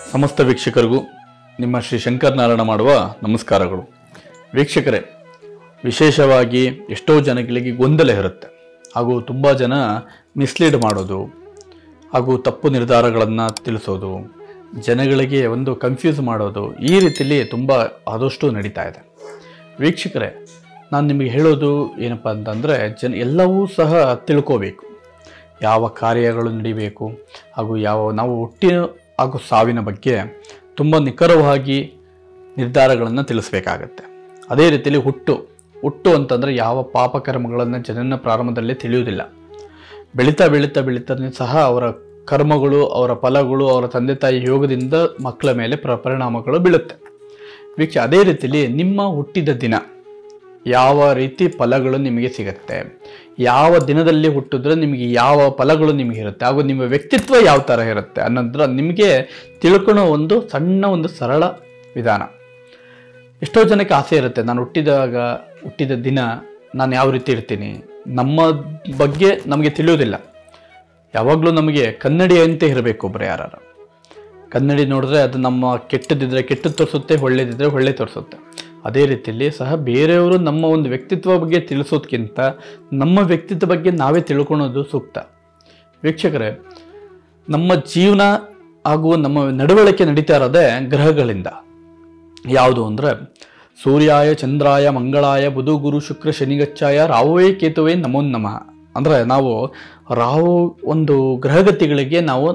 ಸಮಸ್ತ ವೀಕ್ಷಕರಿಗೂ ನಿಮ್ಮ ಶ್ರೀ ಶಂಕರನಾರಾಯಣ ಮಾಡುವ ನಮಸ್ಕಾರಗಳು ವೀಕ್ಷಕರೇ ವಿಶೇಷವಾಗಿ ಎಷ್ಟೋ ಜನಗಳಿಗೆ ಗೊಂದಲ ಇರುತ್ತೆ ಹಾಗೂ ತುಂಬ ಜನ ಮಿಸ್ಲೀಡ್ ಮಾಡೋದು ಹಾಗೂ ತಪ್ಪು ನಿರ್ಧಾರಗಳನ್ನು ತಿಳಿಸೋದು ಜನಗಳಿಗೆ ಒಂದು ಕನ್ಫ್ಯೂಸ್ ಮಾಡೋದು ಈ ರೀತಿಯಲ್ಲಿ ತುಂಬ ಆದಷ್ಟು ನಡೀತಾ ಇದೆ ವೀಕ್ಷಕರೇ ನಾನು ನಿಮಗೆ ಹೇಳೋದು ಏನಪ್ಪ ಅಂತಂದರೆ ಜನ ಎಲ್ಲವೂ ಸಹ ತಿಳ್ಕೋಬೇಕು ಯಾವ ಕಾರ್ಯಗಳು ನಡಿಬೇಕು ಹಾಗೂ ಯಾವ ನಾವು ಹುಟ್ಟಿನ ಹಾಗೂ ಸಾವಿನ ಬಗ್ಗೆ ತುಂಬ ನಿಖರವಾಗಿ ನಿರ್ಧಾರಗಳನ್ನು ತಿಳಿಸ್ಬೇಕಾಗತ್ತೆ ಅದೇ ರೀತಿಯಲ್ಲಿ ಹುಟ್ಟು ಹುಟ್ಟು ಅಂತಂದರೆ ಯಾವ ಪಾಪಕರ್ಮಗಳನ್ನು ಜನನ ಪ್ರಾರಂಭದಲ್ಲಿ ತಿಳಿಯುವುದಿಲ್ಲ ಬೆಳೀತಾ ಬೆಳೀತಾ ಬೆಳೀತಾನೆ ಸಹ ಅವರ ಕರ್ಮಗಳು ಅವರ ಫಲಗಳು ಅವರ ತಂದೆ ತಾಯಿ ಯೋಗದಿಂದ ಮಕ್ಕಳ ಮೇಲೆ ಪ್ರ ಪರಿಣಾಮಗಳು ಬೀಳುತ್ತೆ ವೀಕ್ಷ ಅದೇ ರೀತಿಯಲ್ಲಿ ನಿಮ್ಮ ಹುಟ್ಟಿದ ದಿನ ಯಾವ ರೀತಿ ಫಲಗಳು ನಿಮಗೆ ಸಿಗುತ್ತೆ ಯಾವ ದಿನದಲ್ಲಿ ಹುಟ್ಟಿದ್ರೆ ನಿಮಗೆ ಯಾವ ಫಲಗಳು ನಿಮಗೆ ಇರುತ್ತೆ ಹಾಗೂ ನಿಮ್ಮ ವ್ಯಕ್ತಿತ್ವ ಯಾವ ಥರ ಇರುತ್ತೆ ಅನ್ನೋದ್ರ ನಿಮಗೆ ತಿಳ್ಕೊಳ್ಳೋ ಒಂದು ಸಣ್ಣ ಒಂದು ಸರಳ ವಿಧಾನ ಎಷ್ಟೋ ಜನಕ್ಕೆ ಆಸೆ ಇರುತ್ತೆ ನಾನು ಹುಟ್ಟಿದಾಗ ಹುಟ್ಟಿದ ದಿನ ನಾನು ಯಾವ ರೀತಿ ಇರ್ತೀನಿ ನಮ್ಮ ಬಗ್ಗೆ ನಮಗೆ ತಿಳಿಯೋದಿಲ್ಲ ಯಾವಾಗಲೂ ನಮಗೆ ಕನ್ನಡಿಯಂತೆ ಇರಬೇಕು ಒಬ್ಬರು ಯಾರು ಕನ್ನಡಿ ನೋಡಿದ್ರೆ ಅದು ನಮ್ಮ ಕೆಟ್ಟದಿದ್ರೆ ಕೆಟ್ಟದ್ದು ತೋರಿಸುತ್ತೆ ಒಳ್ಳೇದಿದ್ರೆ ಒಳ್ಳೆ ತೋರಿಸುತ್ತೆ ಅದೇ ರೀತಿಯಲ್ಲಿ ಸಹ ಬೇರೆಯವರು ನಮ್ಮ ಒಂದು ವ್ಯಕ್ತಿತ್ವ ಬಗ್ಗೆ ತಿಳಿಸೋದಕ್ಕಿಂತ ನಮ್ಮ ವ್ಯಕ್ತಿತ್ವ ಬಗ್ಗೆ ನಾವೇ ತಿಳ್ಕೊಳೋದು ಸೂಕ್ತ ವೀಕ್ಷಕರೇ ನಮ್ಮ ಜೀವನ ಹಾಗೂ ನಮ್ಮ ನಡವಳಿಕೆ ನಡೀತಾ ಇರೋದೇ ಗ್ರಹಗಳಿಂದ ಯಾವುದು ಅಂದರೆ ಸೂರ್ಯಾಯ ಚಂದ್ರಾಯ ಮಂಗಳಾಯ ಬುಧ ಗುರು ಶುಕ್ರ ಶನಿಗಚ್ಚಾಯ ರಾಹುವೇ ಕೇತುವೇ ನಮೋ ನಮಃ ಅಂದರೆ ನಾವು ರಾಹು ಒಂದು ಗ್ರಹಗತಿಗಳಿಗೆ ನಾವು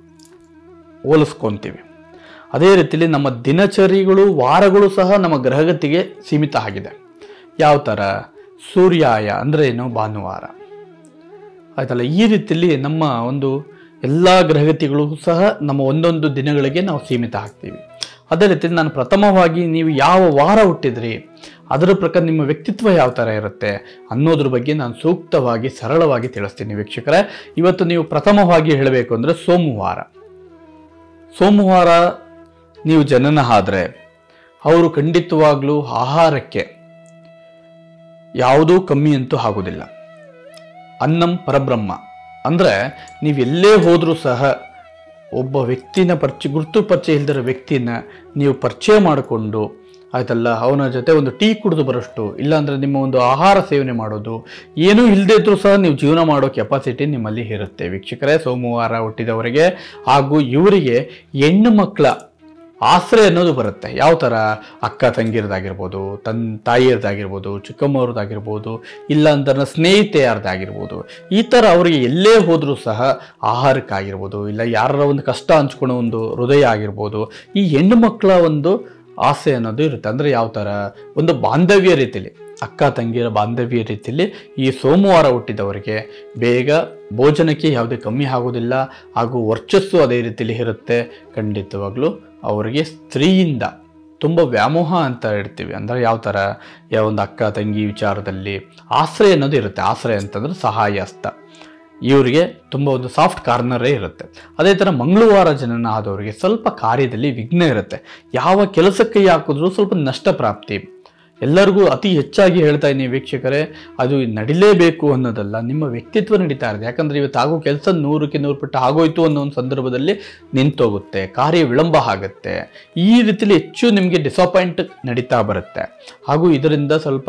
ಹೋಲಿಸ್ಕೊತೀವಿ ಅದೇ ರೀತಿಯಲ್ಲಿ ನಮ್ಮ ದಿನಚರಿಗಳು ವಾರಗಳು ಸಹ ನಮ್ಮ ಗ್ರಹಗತಿಗೆ ಸೀಮಿತ ಆಗಿದೆ ಯಾವ ಥರ ಸೂರ್ಯಾಯ ಅಂದರೆ ಏನು ಭಾನುವಾರ ಆಯ್ತಲ್ಲ ಈ ರೀತಿಯಲ್ಲಿ ನಮ್ಮ ಒಂದು ಎಲ್ಲ ಗ್ರಹಗತಿಗಳು ಸಹ ನಮ್ಮ ಒಂದೊಂದು ದಿನಗಳಿಗೆ ನಾವು ಸೀಮಿತ ಆಗ್ತೀವಿ ಅದೇ ರೀತಿ ನಾನು ಪ್ರಥಮವಾಗಿ ನೀವು ಯಾವ ವಾರ ಹುಟ್ಟಿದ್ರಿ ಅದರ ಪ್ರಕಾರ ನಿಮ್ಮ ವ್ಯಕ್ತಿತ್ವ ಯಾವ ಥರ ಇರುತ್ತೆ ಅನ್ನೋದ್ರ ಬಗ್ಗೆ ನಾನು ಸೂಕ್ತವಾಗಿ ಸರಳವಾಗಿ ತಿಳಿಸ್ತೀನಿ ವೀಕ್ಷಕರೇ ಇವತ್ತು ನೀವು ಪ್ರಥಮವಾಗಿ ಹೇಳಬೇಕು ಅಂದರೆ ಸೋಮವಾರ ಸೋಮವಾರ ನೀವು ಜನನ ಆದ್ರೆ ಅವರು ಖಂಡಿತವಾಗ್ಲೂ ಆಹಾರಕ್ಕೆ ಯಾವುದೂ ಕಮ್ಮಿ ಅಂತೂ ಆಗೋದಿಲ್ಲ ಅನ್ನಂ ಪರಬ್ರಹ್ಮ ಅಂದರೆ ನೀವು ಎಲ್ಲೇ ಹೋದರೂ ಸಹ ಒಬ್ಬ ವ್ಯಕ್ತಿನ ಪರಿಚಯ ಗುರುತು ಪರಿಚಯ ಇಲ್ದಿರೋ ವ್ಯಕ್ತಿನ ನೀವು ಪರಿಚಯ ಮಾಡಿಕೊಂಡು ಆಯ್ತಲ್ಲ ಅವನ ಜೊತೆ ಒಂದು ಟೀ ಕುಡಿದು ಬರೋಷ್ಟು ಇಲ್ಲಾಂದರೆ ನಿಮ್ಮ ಒಂದು ಆಹಾರ ಸೇವನೆ ಮಾಡೋದು ಏನೂ ಇಲ್ಲದೇ ಇದ್ರೂ ಸಹ ನೀವು ಜೀವನ ಮಾಡೋ ಕೆಪಾಸಿಟಿ ನಿಮ್ಮಲ್ಲಿ ಇರುತ್ತೆ ವೀಕ್ಷಕರೇ ಸೋಮವಾರ ಹುಟ್ಟಿದವರಿಗೆ ಹಾಗೂ ಇವರಿಗೆ ಹೆಣ್ಣು ಮಕ್ಕಳ ಆಶ್ರಯ ಅನ್ನೋದು ಬರುತ್ತೆ ಯಾವ ಥರ ಅಕ್ಕ ತಂಗಿರದಾಗಿರ್ಬೋದು ತನ್ ತಾಯಿಯರ್ದಾಗಿರ್ಬೋದು ಚಿಕ್ಕಮ್ಮವ್ರದ್ದಾಗಿರ್ಬೋದು ಇಲ್ಲ ಅಂತಂದ್ರೆ ಸ್ನೇಹಿತೆಯರ್ದಾಗಿರ್ಬೋದು ಈ ಥರ ಅವರಿಗೆ ಎಲ್ಲೇ ಹೋದರೂ ಸಹ ಆಹಾರಕ್ಕಾಗಿರ್ಬೋದು ಇಲ್ಲ ಯಾರ ಒಂದು ಕಷ್ಟ ಹಂಚ್ಕೊಳ್ಳೋ ಒಂದು ಹೃದಯ ಆಗಿರ್ಬೋದು ಈ ಹೆಣ್ಣು ಮಕ್ಕಳ ಒಂದು ಆಸೆ ಅನ್ನೋದು ಇರುತ್ತೆ ಅಂದರೆ ಯಾವ ಥರ ಒಂದು ಬಾಂಧವ್ಯ ರೀತಿಯಲ್ಲಿ ಅಕ್ಕ ತಂಗಿಯರ ಬಾಂಧವ್ಯ ರೀತಿಯಲ್ಲಿ ಈ ಸೋಮವಾರ ಹುಟ್ಟಿದವರಿಗೆ ಬೇಗ ಭೋಜನಕ್ಕೆ ಯಾವುದೇ ಕಮ್ಮಿ ಆಗೋದಿಲ್ಲ ಹಾಗೂ ವರ್ಚಸ್ಸು ಅದೇ ರೀತಿಯಲ್ಲಿ ಇರುತ್ತೆ ಖಂಡಿತವಾಗ್ಲೂ ಅವರಿಗೆ ಸ್ತ್ರೀಯಿಂದ ತುಂಬ ವ್ಯಾಮೋಹ ಅಂತ ಹೇಳ್ತೀವಿ ಅಂದರೆ ಯಾವ ಥರ ಯಾವ ಒಂದು ಅಕ್ಕ ತಂಗಿ ವಿಚಾರದಲ್ಲಿ ಆಶ್ರಯ ಅನ್ನೋದು ಇರುತ್ತೆ ಆಶ್ರಯ ಅಂತಂದ್ರೆ ಸಹಾಯ ಹಸ್ತ ಇವರಿಗೆ ತುಂಬ ಒಂದು ಸಾಫ್ಟ್ ಕಾರ್ನರೇ ಇರುತ್ತೆ ಅದೇ ಥರ ಮಂಗಳವಾರ ಜನನ ಆದವರಿಗೆ ಸ್ವಲ್ಪ ಕಾರ್ಯದಲ್ಲಿ ವಿಘ್ನ ಇರುತ್ತೆ ಯಾವ ಕೆಲಸಕ್ಕೆ ಹಾಕಿದ್ರೂ ಸ್ವಲ್ಪ ನಷ್ಟ ಪ್ರಾಪ್ತಿ ಎಲ್ಲರಿಗೂ ಅತಿ ಹೆಚ್ಚಾಗಿ ಹೇಳ್ತಾ ಇದ್ದೀನಿ ವೀಕ್ಷಕರೇ ಅದು ನಡಿಲೇಬೇಕು ಅನ್ನೋದಲ್ಲ ನಿಮ್ಮ ವ್ಯಕ್ತಿತ್ವ ನಡೀತಾ ಇರುತ್ತೆ ಯಾಕಂದರೆ ಇವತ್ತು ಆಗೋ ಕೆಲಸ ನೂರಕ್ಕೆ ನೂರು ಪಟ್ಟು ಆಗೋಯ್ತು ಅನ್ನೋ ಒಂದು ಸಂದರ್ಭದಲ್ಲಿ ನಿಂತೋಗುತ್ತೆ ಕಾರ್ಯ ವಿಳಂಬ ಆಗುತ್ತೆ ಈ ರೀತಿಯಲ್ಲಿ ಹೆಚ್ಚು ನಿಮಗೆ ಡಿಸಪಾಯಿಂಟ್ ನಡೀತಾ ಬರುತ್ತೆ ಹಾಗೂ ಇದರಿಂದ ಸ್ವಲ್ಪ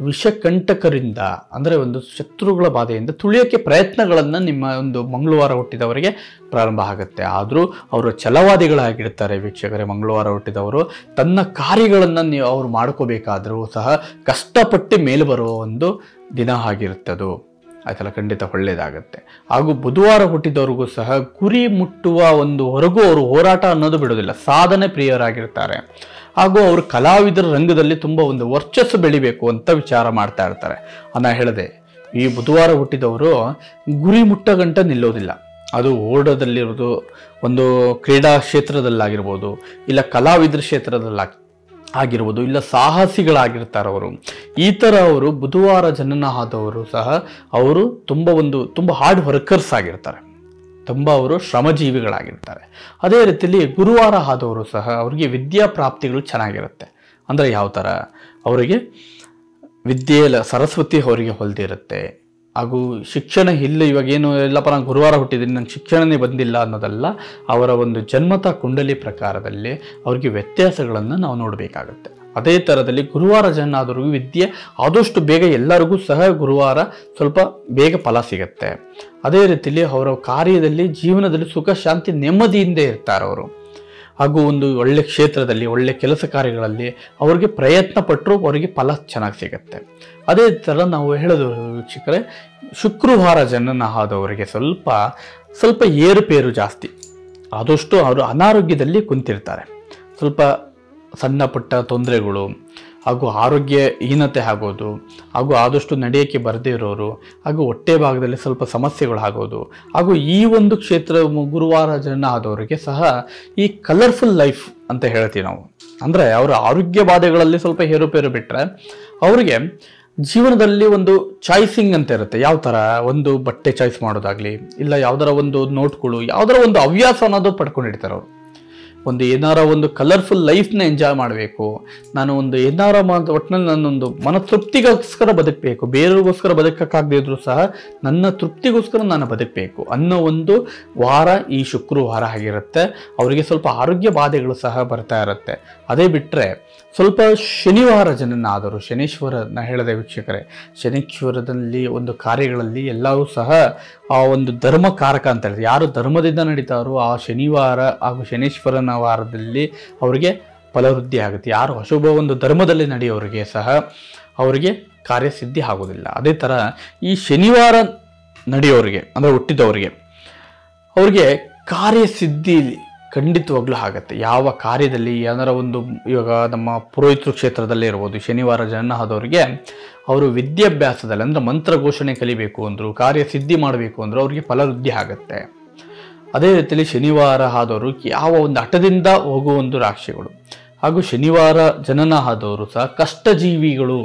ವಿಷಕಂಟಕರಿಂದ ಅಂದರೆ ಒಂದು ಶತ್ರುಗಳ ಬಾಧೆಯಿಂದ ತುಳಿಯೋಕ್ಕೆ ಪ್ರಯತ್ನಗಳನ್ನು ನಿಮ್ಮ ಒಂದು ಮಂಗಳವಾರ ಹುಟ್ಟಿದವರಿಗೆ ಪ್ರಾರಂಭ ಆಗುತ್ತೆ ಆದರೂ ಅವರು ಛಲವಾದಿಗಳಾಗಿರ್ತಾರೆ ವೀಕ್ಷಕರೇ ಮಂಗಳವಾರ ಹುಟ್ಟಿದವರು ತನ್ನ ಕಾರ್ಯಗಳನ್ನು ನೀವು ಅವ್ರು ಮಾಡ್ಕೋಬೇಕಾದರೂ ಸಹ ಕಷ್ಟಪಟ್ಟು ಮೇಲೆ ಬರುವ ಒಂದು ದಿನ ಆಗಿರುತ್ತದು ಆಯ್ತಲ್ಲ ಖಂಡಿತ ಒಳ್ಳೆಯದಾಗುತ್ತೆ ಹಾಗೂ ಬುಧವಾರ ಹುಟ್ಟಿದವ್ರಿಗೂ ಸಹ ಗುರಿ ಮುಟ್ಟುವ ಒಂದು ಹೊರಗೂ ಅವರು ಹೋರಾಟ ಅನ್ನೋದು ಬಿಡೋದಿಲ್ಲ ಸಾಧನೆ ಪ್ರಿಯರಾಗಿರ್ತಾರೆ ಹಾಗೂ ಅವರು ಕಲಾವಿದರ ರಂಗದಲ್ಲಿ ತುಂಬ ಒಂದು ವರ್ಚಸ್ಸು ಬೆಳಿಬೇಕು ಅಂತ ವಿಚಾರ ಮಾಡ್ತಾ ಇರ್ತಾರೆ ನಾ ಹೇಳಿದೆ ಈ ಬುಧವಾರ ಹುಟ್ಟಿದವರು ಗುರಿ ಮುಟ್ಟ ಗಂಟ ನಿಲ್ಲೋದಿಲ್ಲ ಅದು ಓಡೋದಲ್ಲಿರೋದು ಒಂದು ಕ್ರೀಡಾ ಕ್ಷೇತ್ರದಲ್ಲಾಗಿರ್ಬೋದು ಇಲ್ಲ ಕಲಾವಿದರ ಕ್ಷೇತ್ರದಲ್ಲ ಆಗಿರ್ಬೋದು ಇಲ್ಲ ಸಾಹಸಿಗಳಾಗಿರ್ತಾರೆ ಅವರು ಈ ಥರ ಅವರು ಬುಧವಾರ ಜನನ ಆದವರು ಸಹ ಅವರು ತುಂಬ ಒಂದು ತುಂಬ ಹಾರ್ಡ್ ವರ್ಕರ್ಸ್ ಆಗಿರ್ತಾರೆ ತುಂಬ ಅವರು ಶ್ರಮಜೀವಿಗಳಾಗಿರ್ತಾರೆ ಅದೇ ರೀತಿಯಲ್ಲಿ ಗುರುವಾರ ಆದವರು ಸಹ ಅವರಿಗೆ ವಿದ್ಯಾ ಪ್ರಾಪ್ತಿಗಳು ಚೆನ್ನಾಗಿರುತ್ತೆ ಅಂದರೆ ಯಾವ ಥರ ಅವರಿಗೆ ವಿದ್ಯೆ ಲ- ಸರಸ್ವತಿ ಅವರಿಗೆ ಹೊಲ್ದಿರುತ್ತೆ ಹಾಗೂ ಶಿಕ್ಷಣ ಇಲ್ಲ ಇವಾಗ ಏನು ಎಲ್ಲಪ್ಪ ನಾನು ಗುರುವಾರ ಹುಟ್ಟಿದ್ದೀನಿ ನಂಗೆ ಶಿಕ್ಷಣನೇ ಬಂದಿಲ್ಲ ಅನ್ನೋದಲ್ಲ ಅವರ ಒಂದು ಜನ್ಮತ ಕುಂಡಲಿ ಪ್ರಕಾರದಲ್ಲಿ ಅವರಿಗೆ ವ್ಯತ್ಯಾಸಗಳನ್ನು ನಾವು ನೋಡಬೇಕಾಗುತ್ತೆ ಅದೇ ಥರದಲ್ಲಿ ಗುರುವಾರ ಜನ ಆದರೂ ವಿದ್ಯೆ ಆದಷ್ಟು ಬೇಗ ಎಲ್ಲರಿಗೂ ಸಹ ಗುರುವಾರ ಸ್ವಲ್ಪ ಬೇಗ ಫಲ ಸಿಗುತ್ತೆ ಅದೇ ರೀತಿಯಲ್ಲಿ ಅವರ ಕಾರ್ಯದಲ್ಲಿ ಜೀವನದಲ್ಲಿ ಸುಖ ಶಾಂತಿ ನೆಮ್ಮದಿಯಿಂದ ಇರ್ತಾರೆ ಅವರು ಹಾಗೂ ಒಂದು ಒಳ್ಳೆ ಕ್ಷೇತ್ರದಲ್ಲಿ ಒಳ್ಳೆ ಕೆಲಸ ಕಾರ್ಯಗಳಲ್ಲಿ ಅವರಿಗೆ ಪ್ರಯತ್ನ ಪಟ್ಟರು ಅವರಿಗೆ ಫಲ ಚೆನ್ನಾಗಿ ಸಿಗುತ್ತೆ ಅದೇ ಥರ ನಾವು ಹೇಳೋದು ವೀಕ್ಷಕರೇ ಶುಕ್ರವಾರ ಜನನ ಆದವರಿಗೆ ಸ್ವಲ್ಪ ಸ್ವಲ್ಪ ಏರುಪೇರು ಜಾಸ್ತಿ ಆದಷ್ಟು ಅವರು ಅನಾರೋಗ್ಯದಲ್ಲಿ ಕುಂತಿರ್ತಾರೆ ಸ್ವಲ್ಪ ಸಣ್ಣ ಪುಟ್ಟ ತೊಂದರೆಗಳು ಹಾಗೂ ಆರೋಗ್ಯ ಹೀನತೆ ಆಗೋದು ಹಾಗೂ ಆದಷ್ಟು ನಡೆಯೋಕ್ಕೆ ಬರದೇ ಇರೋರು ಹಾಗೂ ಹೊಟ್ಟೆ ಭಾಗದಲ್ಲಿ ಸ್ವಲ್ಪ ಸಮಸ್ಯೆಗಳು ಆಗೋದು ಹಾಗೂ ಈ ಒಂದು ಕ್ಷೇತ್ರ ಮು- ಗುರುವಾರ ಜನ ಆದವರಿಗೆ ಸಹ ಈ ಕಲರ್ಫುಲ್ ಲೈಫ್ ಅಂತ ಹೇಳ್ತೀವಿ ನಾವು ಅಂದರೆ ಅವರ ಆರೋಗ್ಯ ಬಾಧೆಗಳಲ್ಲಿ ಸ್ವಲ್ಪ ಏರುಪೇರು ಬಿಟ್ಟರೆ ಅವರಿಗೆ ಜೀವನದಲ್ಲಿ ಒಂದು ಚಾಯ್ಸಿಂಗ್ ಅಂತ ಇರುತ್ತೆ ಯಾವ ಥರ ಒಂದು ಬಟ್ಟೆ ಚಾಯ್ಸ್ ಮಾಡೋದಾಗ್ಲಿ ಇಲ್ಲ ಯಾವ್ದಾರ ಒಂದು ನೋಟ್ಗಳು ಯಾವ್ದಾರ ಒಂದು ಹವ್ಯಾಸ ಅನ್ನೋದು ಪಡ್ಕೊಂಡಿರ್ತಾರೆ ಅವರು ಒಂದು ಏನಾರ ಒಂದು ಕಲರ್ಫುಲ್ ಲೈಫ್ನ ಎಂಜಾಯ್ ಮಾಡಬೇಕು ನಾನು ಒಂದು ಏನಾರ ಮಾತು ಒಟ್ಟಿನಲ್ಲಿ ನನ್ನೊಂದು ಮನತೃಪ್ತಿಗೋಸ್ಕರ ಬದುಕಬೇಕು ಬೇರೆಯವ್ರಿಗೋಸ್ಕರ ಬದುಕಕ್ಕಾಗದೇ ಇದ್ರೂ ಸಹ ನನ್ನ ತೃಪ್ತಿಗೋಸ್ಕರ ನಾನು ಬದುಕಬೇಕು ಅನ್ನೋ ಒಂದು ವಾರ ಈ ಶುಕ್ರವಾರ ಆಗಿರುತ್ತೆ ಅವರಿಗೆ ಸ್ವಲ್ಪ ಆರೋಗ್ಯ ಬಾಧೆಗಳು ಸಹ ಬರ್ತಾ ಇರುತ್ತೆ ಅದೇ ಬಿಟ್ಟರೆ ಸ್ವಲ್ಪ ಶನಿವಾರ ಜನನ ಆದರು ಶನೀಶ್ವರ ನಾ ಹೇಳಿದೆ ವೀಕ್ಷಕರೇ ಶನೀಶ್ವರದಲ್ಲಿ ಒಂದು ಕಾರ್ಯಗಳಲ್ಲಿ ಎಲ್ಲವೂ ಸಹ ಆ ಒಂದು ಧರ್ಮಕಾರಕ ಅಂತ ಹೇಳಿದ್ರೆ ಯಾರು ಧರ್ಮದಿಂದ ನಡೀತಾರೋ ಆ ಶನಿವಾರ ಹಾಗೂ ಶನೀಶ್ವರನ ವಾರದಲ್ಲಿ ಅವರಿಗೆ ಫಲವೃದ್ಧಿ ಆಗುತ್ತೆ ಯಾರು ಅಶುಭ ಒಂದು ಧರ್ಮದಲ್ಲಿ ನಡೆಯೋರಿಗೆ ಸಹ ಅವರಿಗೆ ಕಾರ್ಯಸಿದ್ಧಿ ಆಗೋದಿಲ್ಲ ಅದೇ ಥರ ಈ ಶನಿವಾರ ನಡೆಯೋರಿಗೆ ಅಂದರೆ ಹುಟ್ಟಿದವರಿಗೆ ಅವ್ರಿಗೆ ಕಾರ್ಯಸಿದ್ಧಿ ಖಂಡಿತವಾಗ್ಲೂ ಆಗತ್ತೆ ಯಾವ ಕಾರ್ಯದಲ್ಲಿ ಏನಾರ ಒಂದು ಇವಾಗ ನಮ್ಮ ಪುರೋಹಿತರು ಕ್ಷೇತ್ರದಲ್ಲಿ ಇರ್ಬೋದು ಶನಿವಾರ ಜನ ಆದವರಿಗೆ ಅವರು ವಿದ್ಯಾಭ್ಯಾಸದಲ್ಲಿ ಅಂದರೆ ಮಂತ್ರ ಘೋಷಣೆ ಕಲಿಬೇಕು ಅಂದರು ಕಾರ್ಯಸಿದ್ಧಿ ಮಾಡಬೇಕು ಅಂದರು ಅವ್ರಿಗೆ ಫಲವೃದ್ಧಿ ಆಗುತ್ತೆ ಅದೇ ರೀತಿಯಲ್ಲಿ ಶನಿವಾರ ಆದವರು ಯಾವ ಒಂದು ಹಠದಿಂದ ಹೋಗುವ ಒಂದು ರಾಶಿಗಳು ಹಾಗೂ ಶನಿವಾರ ಜನನ ಆದವರು ಸಹ ಕಷ್ಟಜೀವಿಗಳು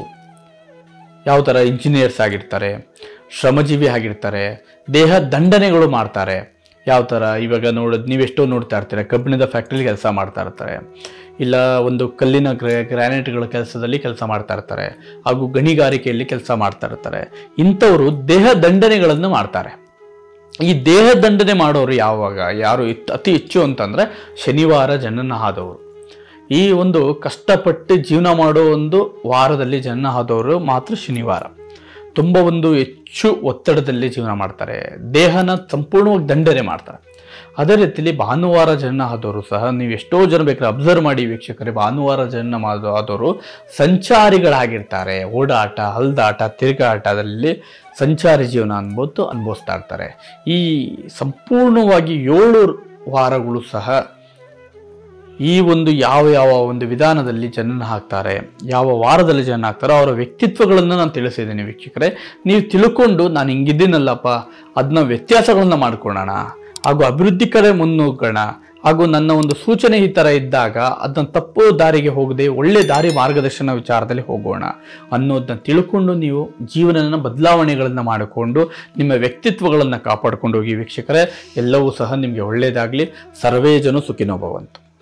ಯಾವ ಥರ ಇಂಜಿನಿಯರ್ಸ್ ಆಗಿರ್ತಾರೆ ಶ್ರಮಜೀವಿ ಆಗಿರ್ತಾರೆ ದೇಹ ದಂಡನೆಗಳು ಮಾಡ್ತಾರೆ ಯಾವ ಥರ ಇವಾಗ ನೋಡೋದು ನೀವೆಷ್ಟೋ ನೋಡ್ತಾ ಇರ್ತೀರ ಕಬ್ಬಿಣದ ಫ್ಯಾಕ್ಟ್ರಿಲಿ ಕೆಲಸ ಮಾಡ್ತಾ ಇರ್ತಾರೆ ಇಲ್ಲ ಒಂದು ಕಲ್ಲಿನ ಗ್ರ ಗ್ರಾನೈಟ್ಗಳ ಕೆಲಸದಲ್ಲಿ ಕೆಲಸ ಮಾಡ್ತಾ ಇರ್ತಾರೆ ಹಾಗೂ ಗಣಿಗಾರಿಕೆಯಲ್ಲಿ ಕೆಲಸ ಮಾಡ್ತಾ ಇರ್ತಾರೆ ಇಂಥವರು ದೇಹ ದಂಡನೆಗಳನ್ನು ಮಾಡ್ತಾರೆ ಈ ದೇಹ ದಂಡನೆ ಮಾಡೋರು ಯಾವಾಗ ಯಾರು ಇತ್- ಅತಿ ಹೆಚ್ಚು ಅಂತಂದರೆ ಶನಿವಾರ ಜನನ ಆದವರು ಈ ಒಂದು ಕಷ್ಟಪಟ್ಟು ಜೀವನ ಮಾಡೋ ಒಂದು ವಾರದಲ್ಲಿ ಜನ ಆದವರು ಮಾತ್ರ ಶನಿವಾರ ತುಂಬ ಒಂದು ಹೆಚ್ಚು ಒತ್ತಡದಲ್ಲಿ ಜೀವನ ಮಾಡ್ತಾರೆ ದೇಹನ ಸಂಪೂರ್ಣವಾಗಿ ದಂಡನೆ ಮಾಡ್ತಾರೆ ಅದೇ ರೀತಿಯಲ್ಲಿ ಭಾನುವಾರ ಜನ ಆದವರು ಸಹ ನೀವು ಎಷ್ಟೋ ಜನ ಬೇಕಾದ್ರೆ ಅಬ್ಸರ್ವ್ ಮಾಡಿ ವೀಕ್ಷಕರೇ ಭಾನುವಾರ ಜನ ಮಾದ- ಆದವರು ಸಂಚಾರಿಗಳಾಗಿರ್ತಾರೆ ಓಡಾಟ ಹಲ್ದಾಟ ತಿರುಗಾಟದಲ್ಲಿ ಸಂಚಾರಿ ಜೀವನ ಅನ್ಬೋದು ಅನುಭವಿಸ್ತಾ ಇರ್ತಾರೆ ಈ ಸಂಪೂರ್ಣವಾಗಿ ಏಳು ವಾರಗಳು ಸಹ ಈ ಒಂದು ಯಾವ ಯಾವ ಒಂದು ವಿಧಾನದಲ್ಲಿ ಜನನ ಹಾಕ್ತಾರೆ ಯಾವ ವಾರದಲ್ಲಿ ಜನ ಹಾಕ್ತಾರೋ ಅವರ ವ್ಯಕ್ತಿತ್ವಗಳನ್ನು ನಾನು ತಿಳಿಸಿದ್ದೀನಿ ವೀಕ್ಷಕರೇ ನೀವು ತಿಳ್ಕೊಂಡು ನಾನು ಹಿಂಗಿದ್ದೀನಲ್ಲಪ್ಪ ಅದನ್ನ ವ್ಯತ್ಯಾಸಗಳನ್ನ ಮಾಡ್ಕೊಳ್ಳೋಣ ಹಾಗೂ ಅಭಿವೃದ್ಧಿ ಕಡೆ ಮುನ್ನುಗ್ಗೋಣ ಹಾಗೂ ನನ್ನ ಒಂದು ಸೂಚನೆ ಈ ಥರ ಇದ್ದಾಗ ಅದನ್ನ ತಪ್ಪು ದಾರಿಗೆ ಹೋಗದೆ ಒಳ್ಳೆ ದಾರಿ ಮಾರ್ಗದರ್ಶನ ವಿಚಾರದಲ್ಲಿ ಹೋಗೋಣ ಅನ್ನೋದನ್ನ ತಿಳ್ಕೊಂಡು ನೀವು ಜೀವನನ ಬದಲಾವಣೆಗಳನ್ನು ಮಾಡಿಕೊಂಡು ನಿಮ್ಮ ವ್ಯಕ್ತಿತ್ವಗಳನ್ನು ಕಾಪಾಡ್ಕೊಂಡು ಹೋಗಿ ವೀಕ್ಷಕರೇ ಎಲ್ಲವೂ ಸಹ ನಿಮಗೆ ಒಳ್ಳೆಯದಾಗಲಿ ಸರ್ವೇ ಜನ ಸುಖಿನೋ ಭವಂತು